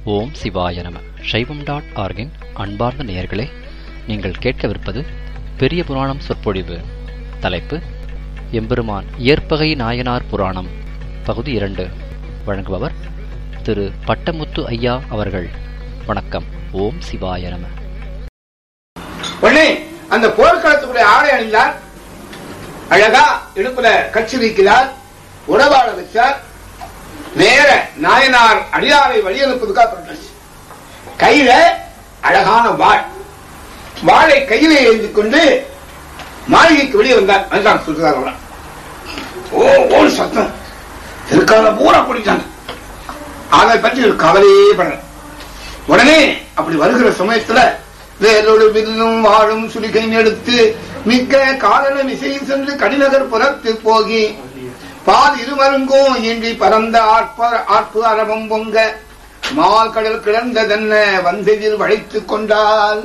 ஓம் சிவாய நம சைவம் டாட் ஆர்கின் அன்பார்ந்த நேயர்களே நீங்கள் கேட்கவிருப்பது பெரிய புராணம் சொற்பொழிவு தலைப்பு எம்பெருமான் இயற்பகை நாயனார் புராணம் பகுதி இரண்டு வழங்குபவர் திரு பட்டமுத்து ஐயா அவர்கள் வணக்கம் ஓம் சிவாய நம உடனே அந்த போர்க்களத்துக்குள்ளே ஆடை அணிந்தார் அழகா இடுப்புல கட்சி வைக்கிறார் உடவாட வச்சார் நேர நாயனார் அடியாரை வழி அனுப்புவதுக்காக புறப்பட்டாச்சு கையில அழகான வாழ் வாளை கையிலே எழுதி கொண்டு மாளிகைக்கு வெளியே வந்தார் அதுதான் சொல்றாங்க ஓ ஓ சத்தம் திருக்கால பூரா குடித்தாங்க அதை பற்றி ஒரு கவலையே பண்ணல உடனே அப்படி வருகிற சமயத்துல வேலோடு வில்லும் வாழும் சுலிகை எடுத்து மிக்க காலன விசை சென்று கடிநகர் புறத்து போகி பால் இருமருங்கும் இன்றி பரந்த ஆற்ப ஆர்ப்பு அரவம் பொங்க மால் கடல் கிடந்ததென்ன வந்ததில் வளைத்துக் கொண்டால்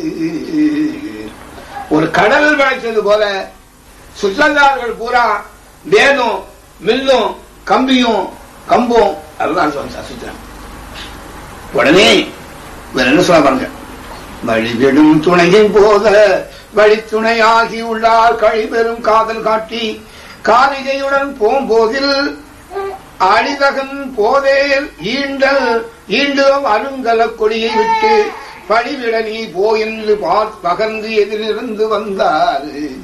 ஒரு கடல் வளைச்சது போல சுற்றந்தார்கள் பூரா வேதும் மில்லும் கம்பியும் கம்பும் அதுதான் சுத்திரம் உடனே வேற என்ன சொல்ல பாருங்க வழிவிடும் துணையின் போத வழித்துணையாகி உள்ளார் கழிபெறும் காதல் காட்டி காரிகையுடன் போம்போதில் அடிதகன் போதேல் ஈண்டல் ஈண்டுவம் அருங்கல கொடியை விட்டு பழிவிட நீ போ என்று பார் பகர்ந்து எதிரிருந்து வந்தார்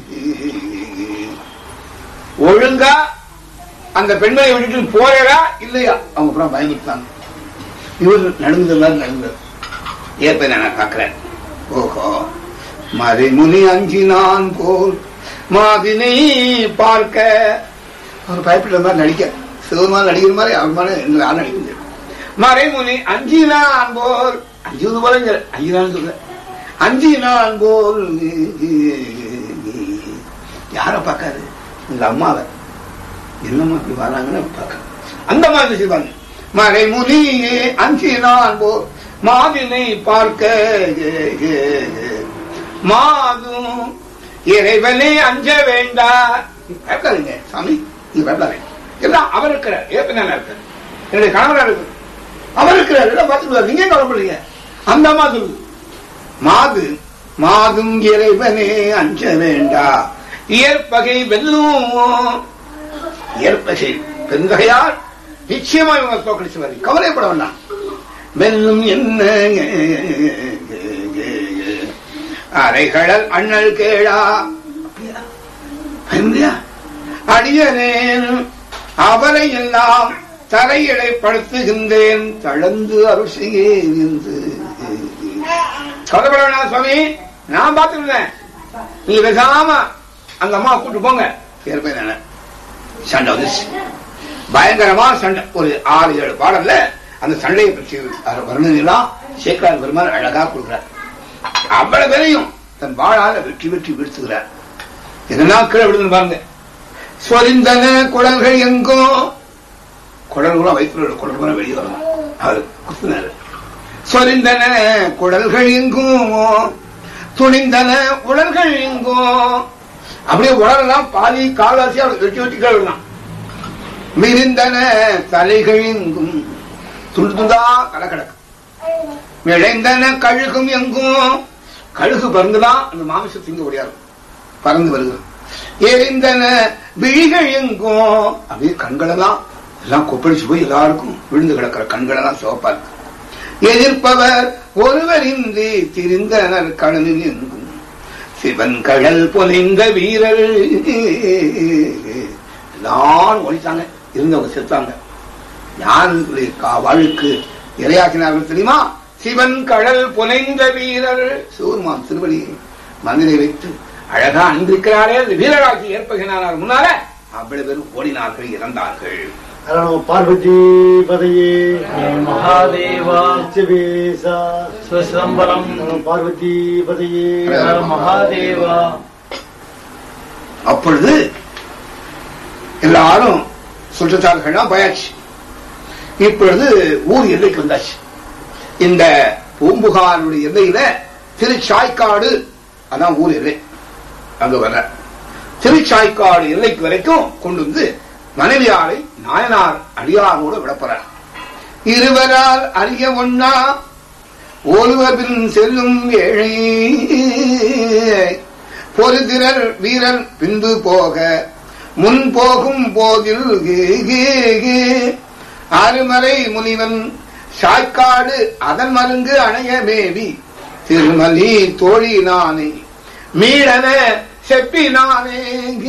ஒழுங்கா அந்த பெண்மனை விட்டுட்டு போறா இல்லையா அவங்க அப்புறம் பயந்துட்டாங்க இவர் நடந்தது மாதிரி நடந்தது ஏற்ப நான் பார்க்கிறேன் ஓஹோ மறைமுனி அஞ்சினான் போல் மாதினை பார்க்க அவர் பயப்படுற மாதிரி நடிக்க சிவமா நடிக்கிற மாதிரி அவர் மாதிரி இன்னும் யாரும் நடிக்க முடியாது மறைமுனி அஞ்சினான் போல் அஞ்சுவது போல அஞ்சினான் சொல்ல அஞ்சினான் போல் யார பார்க்காது இந்த அம்மாவை என்னம்மா இப்படி வராங்கன்னு பார்க்க அந்த மாதிரி செய்வாங்க மறைமுனி அஞ்சினான் போல் மாதினை பார்க்க மாதும் இறைவனே அஞ்ச வேண்டா பயப்படாதீங்க சாமி நீ பயப்படாதீங்க எல்லாம் அவர் இருக்கிறார் ஏற்கனவே இருக்கார் என்னுடைய கணவரா இருக்கு அவர் இருக்கிறார் எல்லாம் பார்த்துக்கிறார் நீங்க கவலைப்படுறீங்க அந்த அம்மா சொல்லுது மாது மாதும் இறைவனே அஞ்ச வேண்டா இயற்பகை வெல்லும் இயற்பகை பெருந்தகையார் நிச்சயமா இவங்க தோக்கடிச்சு வரி கவலைப்பட வேண்டாம் வெல்லும் என்ன அரைகடல் அண்ணல் கேளா அடியனேன் அவரை எல்லாம் தரையிடைப்படுத்துகின்றேன் தளர்ந்து அருள் செய்யேன் என்று கவலைப்பட வேணாம் சுவாமி நான் பார்த்துருந்தேன் நீ பேசாம அந்த அம்மா கூட்டு போங்க ஏற்பேன் சண்டை வந்துச்சு பயங்கரமா சண்டை ஒரு ஆறு ஏழு பாடல்ல அந்த சண்டையை பற்றி வர்ணனைலாம் சேக்கரார் பெருமாள் அழகா கொடுக்கிறார் அவ்வளவு பேரையும் தன் வாழால வெற்றி வெற்றி வீழ்த்துகிறார் இதெல்லாம் கீழே விடுது பாருங்க சொரிந்தன குடல்கள் எங்கோ குடல்களும் வயிற்றுல குடல்களும் வெளியே வரும் அவர் குத்துனாரு சொரிந்தன குடல்கள் எங்கும் துணிந்தன உடல்கள் எங்கும் அப்படியே உடலெல்லாம் பாதி கால்வாசி அவர் வெட்டி வெட்டி கழுவிடலாம் மிரிந்தன தலைகள் எங்கும் துண்டு துண்டா தலை கிடக்கு விளைந்தன கழுகும் எங்கும் கழுகு பறந்துதான் அந்த மாமிசம் திங்க முடியாது பறந்து வருது எரிந்தன விழிகள் எங்கும் அப்படியே கண்களெல்லாம் எல்லாம் கொப்பளிச்சு போய் எல்லாருக்கும் விழுந்து கிடக்கிற கண்களெல்லாம் சிவப்பா இருக்கு எதிர்ப்பவர் ஒருவரின்றி திரிந்தனர் கடலில் எங்கும் சிவன் கடல் பொலிந்த வீரர் எல்லாரும் ஒழித்தாங்க இருந்தவங்க செத்தாங்க யாருடைய வாழ்க்கு இரையாக்கினார்கள் தெரியுமா சிவன் கடல் புனைந்த வீரர் சூர்மான் திருவடி மந்திரை வைத்து அழகா அன்பிருக்கிறாரே அந்த வீரராட்சி ஏற்பகினார் முன்னால அவ்வளவு பேரும் ஓடினார்கள் இறந்தார்கள் பார்வதி பதையே மகாதேவா சிவேசா சுசம்பரம் பார்வதி பதையே மகாதேவா அப்பொழுது எல்லாரும் சுற்றத்தார்கள்லாம் போயாச்சு இப்பொழுது ஊர் எல்லைக்கு வந்தாச்சு இந்த பூம்புகாருடைய எல்லையில திருச்சாய்க்காடு அதான் ஊர் எல்லை அங்க வர்ற திருச்சாய்க்காடு எல்லைக்கு வரைக்கும் கொண்டு வந்து மனைவியாரை நாயனார் அடியாரோடு விடப்பறார் இருவரால் அறிய ஒண்ணா ஒருவபின் செல்லும் ஏழை பொறுதிரர் வீரர் பின்பு போக முன் போகும் போதில் அருமறை முனிவன் சாய்க்காடு அதன் மருங்கு அணைய மேவி திருமலி தோழி நானே மீளன செப்பி நானே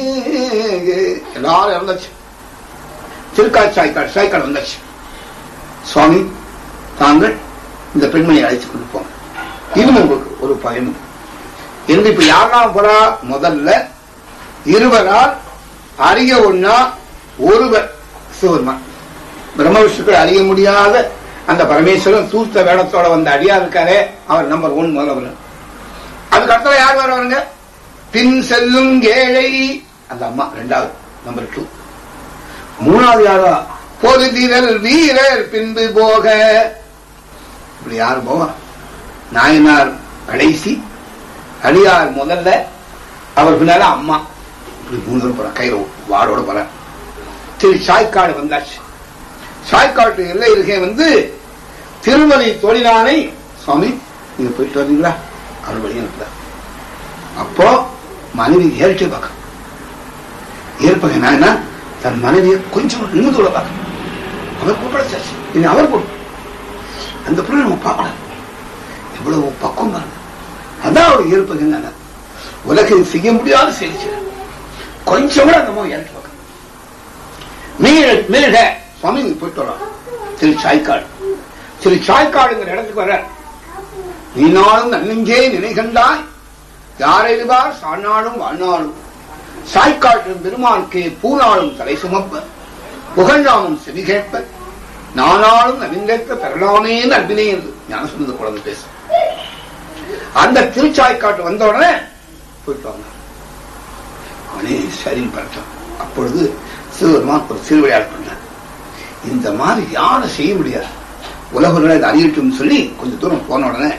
எல்லாரும் இறந்தாச்சு திருக்கால் சாய்க்காடு சாய்க்காடு வந்தாச்சு சுவாமி தாங்கள் இந்த பெண்மணியை அழைத்துக் கொண்டு போங்க இது உங்களுக்கு ஒரு பயணம் என்று இப்ப யாரெல்லாம் போறா முதல்ல இருவரால் அறிய ஒண்ணா ஒருவர் சிவருமான் பிரம்ம விஷ்ணுக்கள் அறிய முடியாத அந்த பரமேஸ்வரன் தூர்த்த வேடத்தோட வந்த அடியா இருக்காரே அவர் நம்பர் ஒன் முதல்வர் அதுக்கு அடுத்த யார் வரவங்க பின் செல்லும் ஏழை அந்த அம்மா ரெண்டாவது நம்பர் டூ மூணாவது யாரா பொருதிரல் வீரர் பின்பு போக இப்படி யார் போவா நாயனார் கடைசி அடியார் முதல்ல அவர் பின்னால அம்மா இப்படி மூணு பேர் போற கையில வாடோட போற சரி சாய்க்காடு வந்தாச்சு சாய்க்காட்டு எல்லை இருக்கே வந்து திருமலை தொழிலானை சுவாமி நீங்க போயிட்டு வர்றீங்களா அவர் வழி அனுப்புறார் அப்போ மனைவி ஏறிட்டே பார்க்க ஏற்பக நான் தன் மனைவியை கொஞ்சம் நிமிடத்தோட பார்க்க அவர் கூப்பிடாச்சு இனி அவர் கூப்பிடும் அந்த பொருளை நம்ம பார்க்கலாம் எவ்வளவு பக்குவம் பாருங்க அதான் அவர் இருப்பதுங்க உலகில் செய்ய முடியாத செய்தி கொஞ்சம் கூட அந்த மாதிரி இறக்கி பார்க்க மீழ மீழ சுவாமி நீங்க போயிட்டு வரலாம் திரு சாய்க்காடு திரு சாய்க்காடுங்கிற இடத்துக்கு வர நீ நாளும் நன்னெஞ்சே நினை கண்டாய் யாரெழுவார் சாநாளும் வாழ்நாளும் சாய்க்காட்டும் பெருமானுக்கு பூநாளும் தலை சுமப்ப புகழ்நாமும் செவி கேட்ப நானாலும் நவிந்தேற்ற பெறலாமே நல்வினை என்று ஞானசுந்த குழந்தை பேசும் அந்த திருச்சாய்க்காட்டு வந்த உடனே போயிட்டு வாங்க அவனே சரின்னு பார்த்தான் அப்பொழுது சிவபெருமான் ஒரு திருவிளையாடல் பண்ணார் இந்த மாதிரி யாரும் செய்ய முடியாது உலகங்களை இதை அறியட்டும் சொல்லி கொஞ்ச தூரம் போன உடனே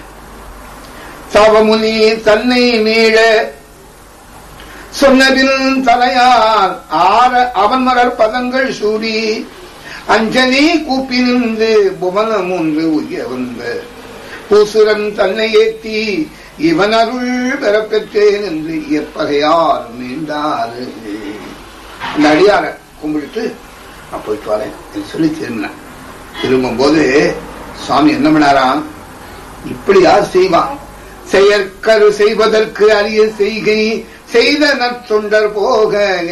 சவமுனி தன்னை மீள சொன்னபின் தலையார் ஆற அவன் மலர் பதங்கள் சூடி அஞ்சலி கூப்பி நின்று புவனம் ஒன்று உய்ய வந்த பூசுரன் தன்னை ஏத்தி இவன் அருள் பெறப்பெற்றேன் என்று எப்பகையார் மீண்டாரு அந்த அடியார கும்பிட்டு நான் போயிட்டு வரேன் என்று சொல்லி திரும்பினேன் திரும்பும் போது சுவாமி என்ன பண்ணாராம் இப்படி யார் செய்வான் செயற்கரு செய்வதற்கு அரிய செய்கை செய்த நற்தொண்டர் போக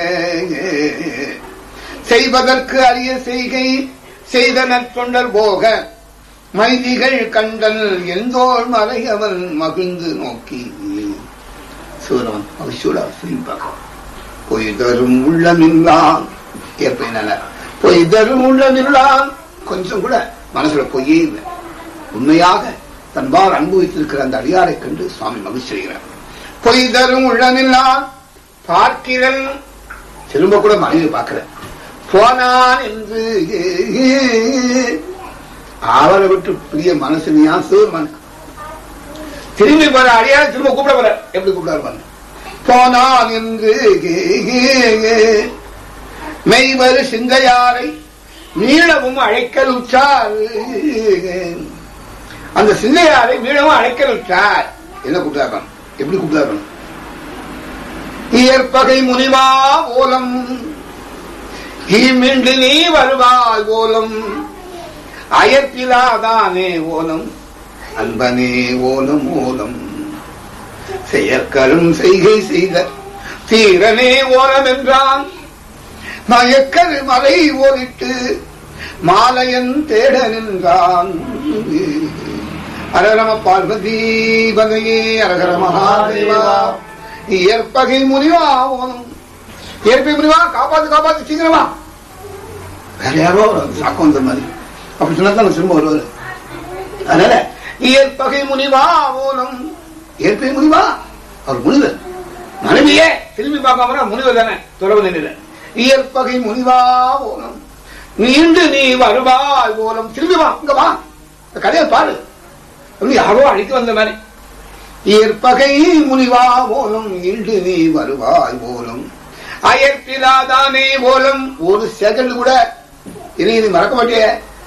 செய்வதற்கு அரிய செய்கை செய்த நற்தொண்டர் போக மைதிகள் கண்டல் எந்தோள் மறையவன் மகிழ்ந்து நோக்கி சூரவன் அவசியோட சொல்லி பார்க்கலாம் பொய் தரும் உள்ளமில்லான் ஏற்பேன பொய் தரும் உள்ளமில்லான் கொஞ்சம் கூட மனசுல பொய்யே இல்லை உண்மையாக தன்பால் அனுபவித்திருக்கிற அந்த அடியாரை கண்டு சுவாமி மகிழ்ச்சி அடைகிறார் பொய் தரும் உள்ளமில்லான் பார்க்கிறன் திரும்ப கூட மனைவி பார்க்கிற போனான் என்று அவரை விட்டு பிரிய மனசுனியா சிவமன் திரும்பி போற அடியார் திரும்ப கூப்பிட போற எப்படி கூப்பிடாரு பாருங்க போனான் என்று மெய்வரு சிந்தையாரை மீளவும் அழைக்கல் உற்றார் அந்த சிந்தையாரை மீளவும் அழைக்கல் உற்றார் என்ன கூப்பிட்டாரு எப்படி கூப்பிட்டாரு இயற்பகை முனிவா ஓலம் மீண்டு நீ வருவாய் ஓலம் அயற்பிலாதானே ஓலம் அன்பனே ஓலம் ஓலம் செயற்கரும் செய்கை செய்த தீரனே ஓலம் என்றான் மயக்கரு மலை ஓரிட்டு மாலையன் தேட நின்றான் அரரம பார்வதி பதையே அரகர மகாதேவா இயற்பகை முனிவா ஓலம் இயற்பை முனிவா காப்பாத்து காப்பாத்து சீக்கிரமா வேற யாரோ சாக்கம் வந்த மாதிரி அப்படி சொன்னா தான் திரும்ப வருவாரு அதனால இயற்பகை முனிவா ஓலம் இயற்பை முனிவா அவர் முனிவர் மனைவியே திரும்பி பார்க்காம முனிவர் தானே துறவு நிலையில இயற்பகை முனிவா ஓலம் நீண்டு நீ வருவாய் ஓலம் திரும்பி வா இங்க வா இந்த கதையை பாரு அப்படி யாரோ அழைத்து வந்த மாதிரி இயற்பகை முனிவா ஓலம் இன்று நீ வருவாய் ஓலம் அயற்பிலாதானே ஓலம் ஒரு செகண்ட் கூட இனி நீ மறக்க மாட்டிய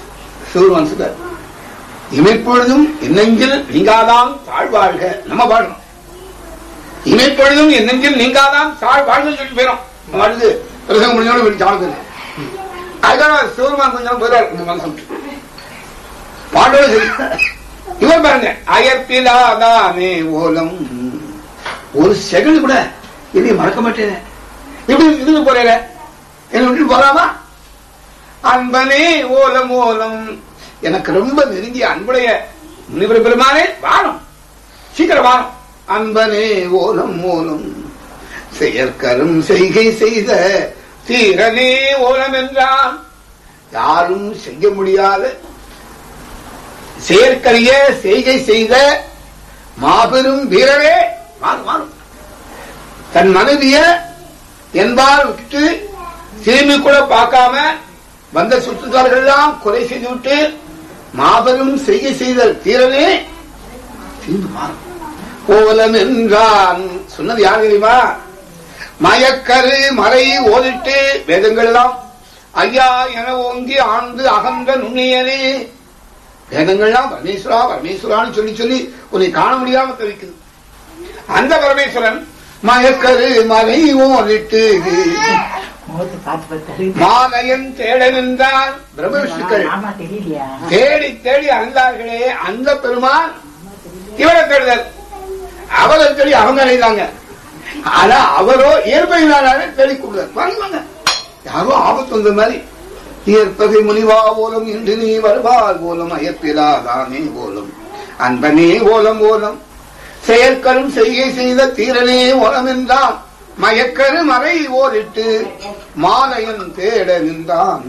சிவருமான் சொல்றார் இமைப்பொழுதும் என்னெங்கில் நீங்காதான் தாழ்வாழ்க நம்ம பாடணும் இமைப்பொழுதும் என்னெங்கில் நீங்காதான் தாழ் வாழ்க சொல்லி போயிடும் நம்ம அடுத்து பிரசங்கம் முடிஞ்சோட வீட்டு சாணம் அதுக்காக சிவருமான் கொஞ்சம் போயிடாரு இந்த மனசு பாடோட சரி இவர் பாருங்க அயற்பிலாதானே ஓலம் ஒரு செகண்ட் கூட இதை மறக்க மாட்டேன் இப்படி இதுக்கு போறேன் என்ன விட்டு போறாமா அன்பனே ஓலம் ஓலம் எனக்கு ரொம்ப நெருங்கிய அன்புடைய முனிவர் பெருமானே வானம் சீக்கிரம் வானம் அன்பனே ஓலம் ஓலம் செயற்கரும் செய்கை செய்த தீரனே ஓலம் என்றான் யாரும் செய்ய முடியாத செயற்கரிய செய்கை செய்த மாபெரும் வீரரே வாரும் வாரும் தன் மனைவிய என்பால் விட்டு திரும்பி கூட பார்க்காம வந்த சுற்றுத்தார்கள் எல்லாம் கொலை செய்துவிட்டு மாபெரும் செய்கை செய்த தீரனே திரும்பி மாறும் கோலம் என்றான் சொன்னது யார் தெரியுமா மயக்கரு மறை ஓதிட்டு வேதங்கள் எல்லாம் ஐயா என ஓங்கி ஆழ்ந்து அகன்ற நுண்ணியனே வேதங்கள்லாம் பரமேஸ்வரா பரமேஸ்வரான்னு சொல்லி சொல்லி உன்னை காண முடியாம தவிக்குது அந்த பரமேஸ்வரன் மயக்கரு மலை ஓடிட்டு முகத்தை பார்த்து பார்த்து மாலையன் தேட நின்றான் பிரம்ம விஷ்ணுக்கள் ஆமா தெரியலையா தேடி தேடி அழுந்தார்களே அந்த பெருமான் இவரை தேடுதல் அவரை தேடி அவங்க அழைந்தாங்க ஆனா அவரோ இயற்பகையினாலே தேடி கொடுத்தார் வாங்க வாங்க யாரோ ஆபத்து வந்த மாதிரி இயற்பகை முனிவா போலும் இன்று நீ வருவார் போலும் அயற்பிலாதானே போலும் அன்பனே ஓலம் ஓலம் செயற்கரும் செய்கை செய்த தீரனே ஓலம் என்றான் மயக்கரு மறை ஓரிட்டு மாலையன் தேட நின்றான்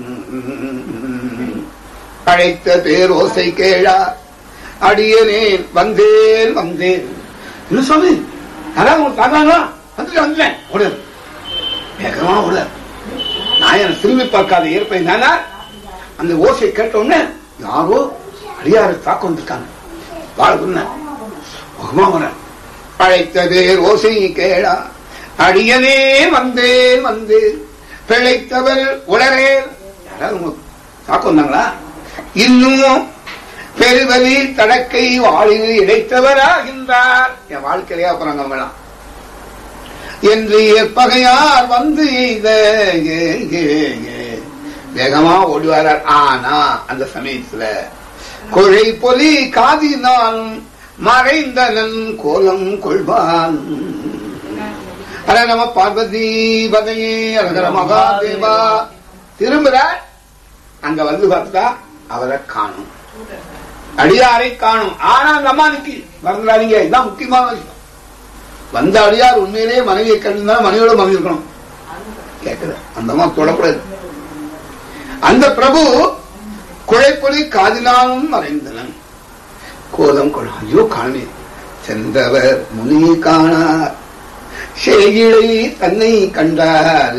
அழைத்த பேரோசை கேழா அடியனேன் வந்தேன் வந்தேன் என்ன சொல்லு யாராவது உங்க தாங்க வந்துட்டு வந்துட்டேன் ஓடு வேகமா ஓடு நாயன் திரும்பி பார்க்காத ஏற்பை நானா அந்த ஓசை கேட்ட உடனே யாரோ அடியாறு தாக்க வந்திருக்காங்க வாழ் முகமா அழைத்த பேர் ஓசை கேளா அடியனே வந்தேன் வந்தேன் பிழைத்தவர் உளரே யாராவது உங்களுக்கு தாக்க வந்தாங்களா இன்னும் பெருவலி தடக்கை வாழில் இழைத்தவராகின்றார் என் வாழ்க்கையிலேயே அப்புறம் அவங்களாம் என்று ஏற்பகையார் வந்து எய்த ஏ, ஏ, ஏ. வேகமா ஓடுவாரார் ஆனா அந்த சமயத்துல கொழை பொலி காதினால் மறைந்தனன் கோலம் கொள்வான் அர நம பார்வதி பதையே அழகர மகாதேவா திரும்புறார் அங்க வந்து பார்த்தா அவரை காணும் அடியாரை காணும் ஆனா அந்த அம்மா நிக்கி மறந்துடாதீங்க இதுதான் முக்கியமான விஷயம் வந்த அடியார் உண்மையிலேயே மனைவியை கண்டிருந்தா மனைவியோட மனைவி இருக்கணும் கேட்குது அந்த அம்மா தொடக்கூடாது அந்த பிரபு குழைப்பொலி காதினாலும் மறைந்தனன் கோலம் கொள் ஐயோ காணே சென்றவர் முனி காணார் செய்கிழை தன்னை கண்டார்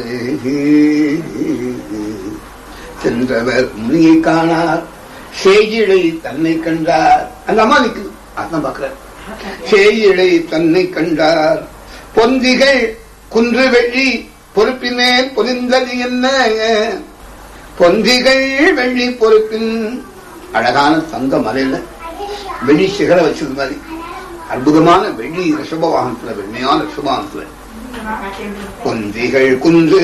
சென்றவர் முனியை காணார் செய்கிழை தன்னை கண்டார் அந்த அம்மா நிக்குது அதான் பாக்குறார் செய்கிழை தன்னை கண்டார் பொந்திகள் குன்று வெள்ளி பொறுப்பின் மேல் பொலிந்தது என்ன பொந்திகள் வெள்ளி பொறுப்பின் அழகான தங்க மலையில வெள்ளி சிகர வச்சது மாதிரி அற்புதமான வெள்ளி ரிஷப வாகனத்துல வெண்மையான ரிஷப வாகனத்துல பொந்திகள் குன்று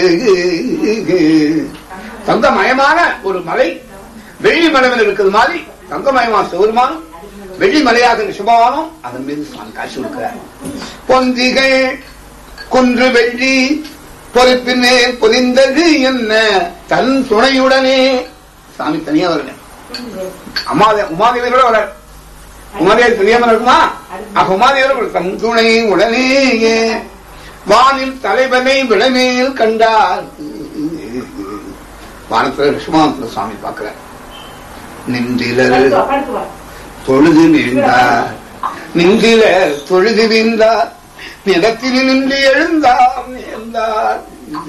தங்கமயமான ஒரு மலை வெள்ளி மலையில் இருக்கிறது மாதிரி தங்கமயமான சிவருமானம் வெள்ளி மலையாக ரிஷபவானம் அதன் மீது சுவாமி காட்சி கொடுக்கிறார் பொந்திகள் குன்று வெள்ளி பொறுப்பினே பொதிந்தது என்ன தன் துணையுடனே சாமி தனியா வரல அம்மாதே உமாதேவியோட வர உமாதேவி தெரியாம இருக்குமா அப்ப உமாதேவியோட தன் துணை உடனேயே வானில் தலைவனை விளமேல் கண்டார் வானத்துல ரிஷமானத்துல சுவாமி பார்க்கிறார் நின்றிலர் தொழுது வீழ்ந்தார் நின்றிலர் தொழுது வீழ்ந்தார் நிலத்தில் நின்று எழுந்தார் எழுந்தார்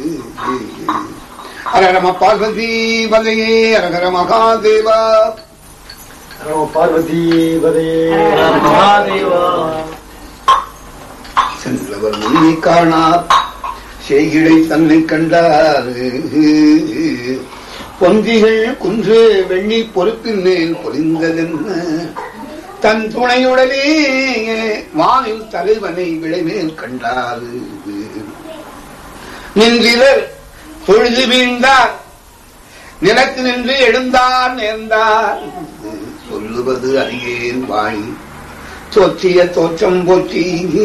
அரகரம பார்வதி வதையே அரகர மகாதேவா நம பார்வதி பதையே மகாதேவா சென்றவர் முனியை காணார் செய்கிழை தன்னை கண்டார் பொந்திகள் குன்று வெள்ளி பொறுப்பின் மேல் பொலிந்ததென்ன தன் துணையுடனே வானில் தலைவனை விளைமேல் கண்டாரு நின்றிலர் தொழுது வீழ்ந்தார் நிலத்து நின்று எழுந்தார் நேர்ந்தார் சொல்லுவது அறியேன் வாய் தோற்றிய தோற்றம் போற்றி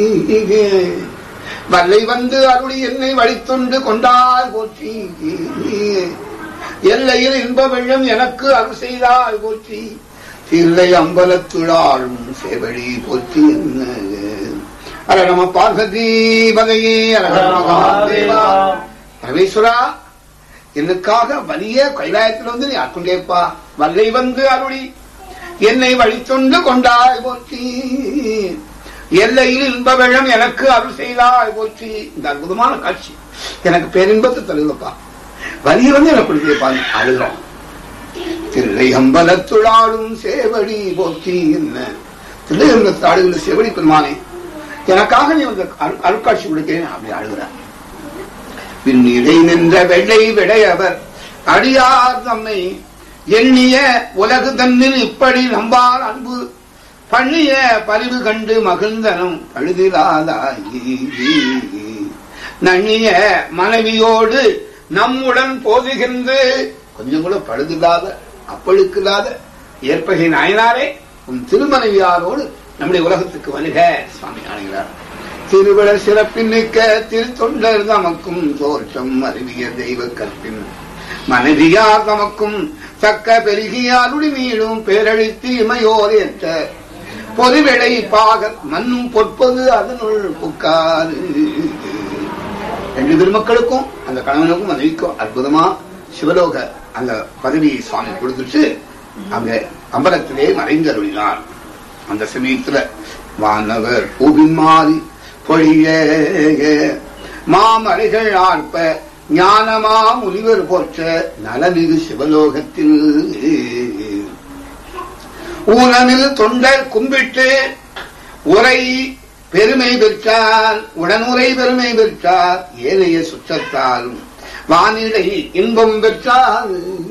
வல்லை வந்து அருளி என்னை வழித்துண்டு கொண்டால் போற்றி எல்லையில் இன்ப வெள்ளம் எனக்கு அருள் செய்தால் போற்றி தில்லை அம்பலத்துளாளும் சேவழி போற்றி என்ன அர நம பார்வதி வகையே அரகர மகாதேவா பரமேஸ்வரா எனக்காக வலிய கைலாயத்தில் வந்து நீ ஆட்கொண்டேப்பா வல்லை வந்து அருளி என்னை வழித்தொண்டு கொண்டாய் போற்றி எல்லையில் இன்ப வெள்ளம் எனக்கு அருள் செய்தாய் போற்றி இந்த அற்புதமான காட்சி எனக்கு பேரின்பத்தை தருவப்பா வலிய வந்து எனக்கு கொடுத்தேப்பா அழுகிறோம் தில்லை அம்பலத்துளாடும் சேவடி போற்றி என்ன தில்லை அம்பலத்து ஆளுகிற சேவடி பெருமானே எனக்காக நீ வந்து அரு- அருட்காட்சி கொடுக்கிறேன் அப்படி அழுகிறார் விண்ணிடை நின்ற வெள்ளை விடையவர் அடியார் தம்மை எண்ணிய உலகு தன்னில் இப்படி நம்பால் அன்பு பண்ணிய பரிவு கண்டு மகிழ்ந்தனம் பழுதிலாதாயி நன்னிய மனைவியோடு நம்முடன் போதுகின்ற கொஞ்சம் கூட பழுதில்லாத அப்பழுக்கில்லாத ஏற்பகை நாயனாரே உன் திருமனைவியாரோடு நம்முடைய உலகத்துக்கு வருக சுவாமி ஆணைகிறார் திருவிழ சிறப்பின் மிக்க திருத்தொண்டர் தமக்கும் தோற்றம் அறிவிய தெய்வ கற்பின் மனைவியார் தமக்கும் தக்க பெருகியாருடி மீளும் பேரழித்து இமையோர் ஏற்ற பொதுவிடை பாக மண்ணும் பொற்பது அதனுள் புக்காரு ரெண்டு திருமக்களுக்கும் அந்த கணவனுக்கும் மனைவிக்கும் அற்புதமா சிவலோக அந்த பதவியை சுவாமி கொடுத்துட்டு அங்க அம்பலத்திலே மறைந்து அருளினார் அந்த சமயத்துல வானவர் பூவின் மாறி பொழிய மாமலைகள் ஆர்ப்ப ஞானமா முனிவர் போற்ற நலமிகு சிவலோகத்தில் ஊனமில் தொண்டர் கும்பிட்டு உரை பெருமை பெற்றார் உடனுரை பெருமை பெற்றார் ஏனைய சுற்றத்தாலும் வானிலை இன்பம் பெற்றார்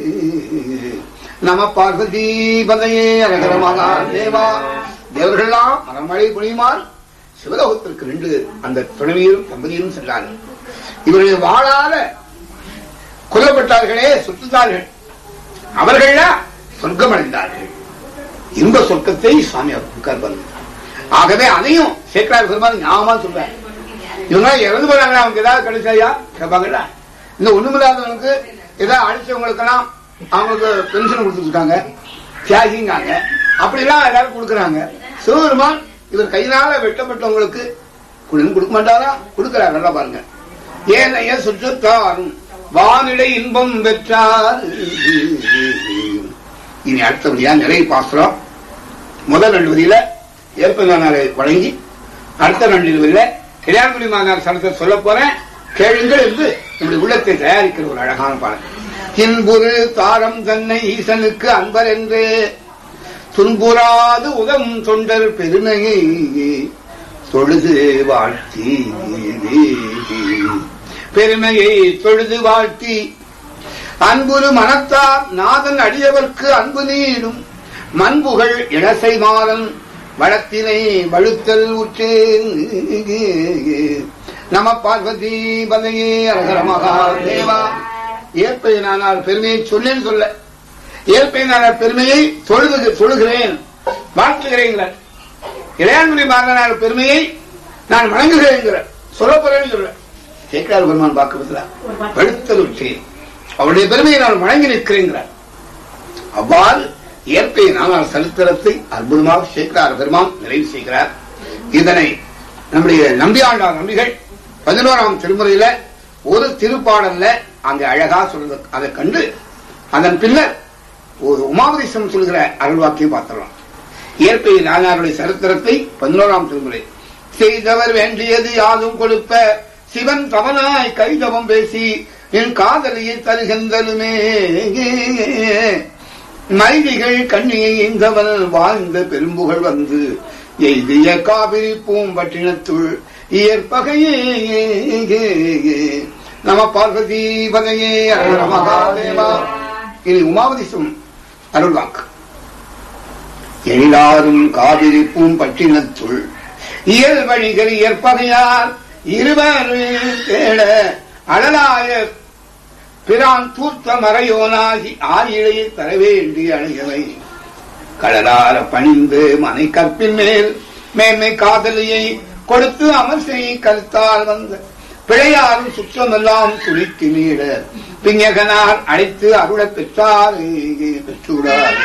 நம பார்வதி பதையே அரகரமாக தேவா தேவர்கள்லாம் மரமழை பொழியுமாறு சிவலோகத்திற்கு நின்று அந்த துணைவியரும் தம்பதியும் சென்றார்கள் இவர்கள் வாழாத கொல்லப்பட்டார்களே சுற்றுத்தார்கள் அவர்களா சொர்க்கம் அடைந்தார்கள் இன்ப சொர்க்கத்தை சுவாமி அவர் கொடுக்கார் பாருங்க ஆகவே அதையும் சேக்கரார் பெருமாள் ஞாபகமா சொல்றார் இவங்க இறந்து போறாங்க அவங்க ஏதாவது கிடைச்சாயா கேட்பாங்கல்ல இந்த ஒண்ணுமில்லாதவனுக்கு ஏதாவது அடிச்சவங்களுக்கெல்லாம் அவங்களுக்கு பென்ஷன் கொடுத்துருக்காங்க தியாகிங்காங்க அப்படிலாம் எல்லாரும் கொடுக்கறாங்க சிவபெருமான் இவர் கையினால வெட்டப்பட்டவங்களுக்கு கொடுன்னு கொடுக்க மாட்டாரா கொடுக்கிறார் நல்லா பாருங்க ஏனைய சுற்றத்தாரும் வானிலை இன்பம் பெற்றார் இனி அடுத்தபடியா நிறைய பாசுரம் முதல் ரெண்டு வரியில ஏற்பனாரை வழங்கி அடுத்த ரெண்டு வரியில கல்யாணபுரி மாநாடு சடத்தை சொல்ல போறேன் கேளுங்கள் என்று நம்முடைய உள்ளத்தை தயாரிக்கிற ஒரு அழகான பாடல் இன்புரு தாரம் தன்னை ஈசனுக்கு அன்பர் என்று துன்புறாது உதம் தொண்டர் பெருமையை தொழுது வாழ்த்தி பெருமையை தொழுது வாழ்த்தி அன்புரு மனத்தார் நாதன் அடியவர்க்கு அன்பு நீடும் மண்புகள் இடசை மாறன் வளத்தினை வழுத்தல் உற்றேன் நம பார்வதி பதையே அரகர மகாதேவா ஏற்பையனானார் பெருமையை சொல்லேன்னு சொல்ல ஏற்பையனானார் பெருமையை தொழுது தொழுகிறேன் வாழ்த்துகிறேங்கிறார் இளையான்மொழி மாறனார் பெருமையை நான் வணங்குகிறேங்கிறார் சொல்ல போறேன்னு சொல்றேன் சேக்கரார் பெருமான் பார்க்கறதுல வழுத்தல் உற்றேன் அவருடைய பெருமையை நான் வணங்கி நிற்கிறேங்கிறார் அவ்வாறு இயற்கை நானால் சரித்திரத்தை அற்புதமாக சேக்கரார் பெருமான் நிறைவு செய்கிறார் இதனை நம்முடைய நம்பியாண்டார் நம்பிகள் பதினோராம் திருமுறையில ஒரு திருப்பாடல்ல அங்க அழகா சொல்றது அதை கண்டு அதன் பின்னர் ஒரு உமாபதேசம் சொல்கிற அருள்வாக்கையும் பார்த்துடலாம் இயற்கை நானாருடைய சரித்திரத்தை பதினோராம் திருமுறை செய்தவர் வேண்டியது யாதும் கொடுப்ப சிவன் தவனாய் கைதவம் பேசி என் காதலியை தருகின்றனுமே மைதிகள் கண்ணியை இந்தவன் வாழ்ந்த பெரும்புகள் வந்து எய்திய காவிரி பூம்பட்டினத்துள் இயற்பகையே நம பார்வதி பதையே அழக மகாதேவா இனி உமாவதிசும் அருள்வாக்கு எழிலாரும் காவிரி பூம்பட்டினத்துள் இயல் வழிகள் ஏற்பகையார் இருவர் தேட அழலாய பிரான் தூர்த்த மறையோனாகி ஆயிழை தர வேண்டி அணையவை கடலார பணிந்து மனை கற்பின் மேல் மேன்மை காதலியை கொடுத்து அமர்சை கருத்தால் வந்த பிழையாரும் சுற்றமெல்லாம் துளித்து மீட பிஞகனார் அழைத்து அருளப் பெற்றாரே பெற்றுடாரே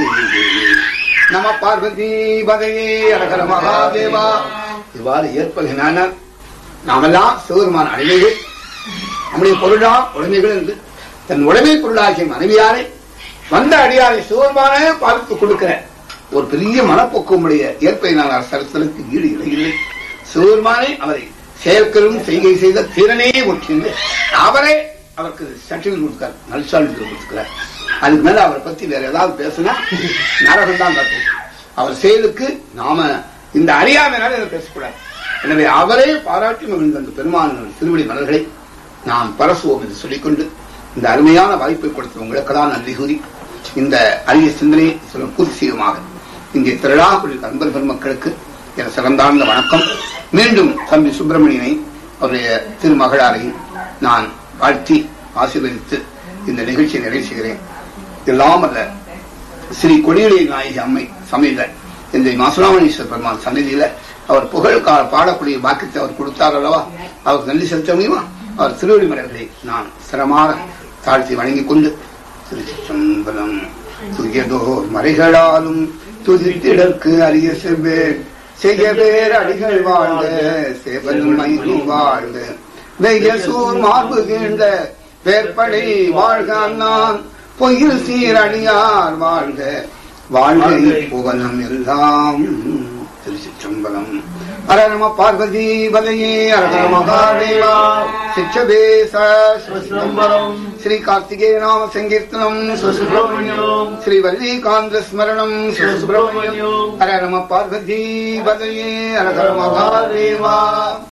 நம பார்வதி பதையே அரகர மகாதேவா இவ்வாறு ஏற்பகினான நாமெல்லாம் சிவருமான அடிமைகள் நம்முடைய பொருளா உடைமைகள் என்று தன் உடைமை பொருளாகிய மனைவியாரை வந்த அடியாரை சிவருமான பார்த்து கொடுக்கிற ஒரு பெரிய மனப்போக்கமுடைய ஏற்பையினார் சரசலுக்கு ஈடு இடையில்லை சிவருமானை அவரை செயற்கரும் செய்கை செய்த திறனே ஒற்றிந்து அவரே அவருக்கு சர்டிபிகேட் கொடுத்தார் நல்சான்றிதழ் கொடுக்கிறார் அதுக்கு மேல அவரை பத்தி வேற ஏதாவது பேசினா நரகம் தான் தப்பு அவர் செயலுக்கு நாம இந்த அறியாமையினால இதை பேசக்கூடாது எனவே அவரே பாராட்டி மகிழ்ந்த அந்த பெருமான திருவடி மலர்களை நாம் பரசுவோம் என்று சொல்லிக்கொண்டு இந்த அருமையான வாய்ப்பை கொடுத்த உங்களுக்கு தான் நன்றி கூறி இந்த அரிய சிந்தனையை சொல்லும் பூர்த்தி செய்யுமாக இங்கே திரளாக கொண்டிருக்க அன்பர் பெருமக்களுக்கு என சிறந்தார்ந்த வணக்கம் மீண்டும் தம்பி சுப்பிரமணியனை அவருடைய திருமகளாரை நான் வாழ்த்தி ஆசீர்வதித்து இந்த நிகழ்ச்சியை நிறைவு செய்கிறேன் எல்லாம் அல்ல ஸ்ரீ கொடியலை நாயகி அம்மை சமையல இந்த மாசுராமணீஸ்வர பெருமாள் சந்நிதியில அவர் புகழ் கா- பாடக்கூடிய பாக்கியத்தை அவர் கொடுத்தார் அல்லவா அவருக்கு நன்றி செலுத்த முடியுமா அவர் திருவடி மலர்களை நான் சிரமான தாழ்த்தி வணங்கிக் கொண்டு திருச்சிற்றம்பலம் துயதோர் மறைகளாலும் துதித்திடற்கு அரிய செவ்வேர் செய்ய பேர் அடிகள் வாழ்ந்த சேவலும் மயிலும் வாழ்ந்த வெய்ய சூர் மார்பு கீழ்ந்த வேற்படை வாழ்க அண்ணான் பொய்யில் சீரடியார் வாழ்க வாழ்க புகழும் எல்லாம் திருச்சிற்றம்பலம் ஹர நம பார்வதி பதையே அரகர மகாதேவா சிச்சபேச சுஸ்ரம்பரம் ஸ்ரீ கார்த்திகேய நாம சங்கீர்த்தனம் சுசுப்ரமணியம் ஸ்ரீ வல்லிகாந்த ஸ்மரணம் சுசுப்ரமணியம் ஹர நம பார்வதி பதையே அரகர மகாதேவா